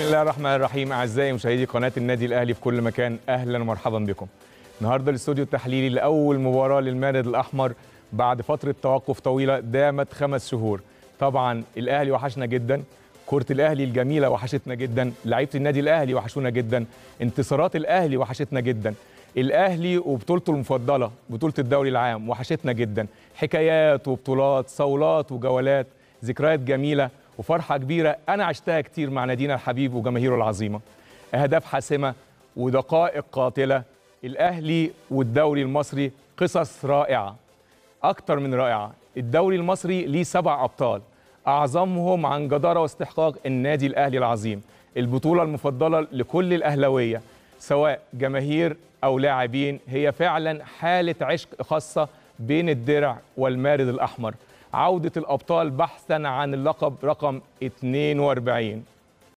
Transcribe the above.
الله الرحمن الرحيم اعزائي مشاهدي قناه النادي الاهلي في كل مكان اهلا ومرحبا بكم النهارده الاستوديو التحليلي لاول مباراه للمارد الاحمر بعد فتره توقف طويله دامت خمس شهور طبعا الاهلي وحشنا جدا كرة الاهلي الجميله وحشتنا جدا لعيبه النادي الاهلي وحشونا جدا انتصارات الاهلي وحشتنا جدا الاهلي وبطولته المفضله بطوله الدوري العام وحشتنا جدا حكايات وبطولات صولات وجولات ذكريات جميله وفرحه كبيره انا عشتها كتير مع نادينا الحبيب وجماهيره العظيمه اهداف حاسمه ودقائق قاتله الاهلي والدوري المصري قصص رائعه اكتر من رائعه الدوري المصري ليه سبع ابطال اعظمهم عن جداره واستحقاق النادي الاهلي العظيم البطوله المفضله لكل الاهلاويه سواء جماهير او لاعبين هي فعلا حاله عشق خاصه بين الدرع والمارد الاحمر عوده الابطال بحثا عن اللقب رقم 42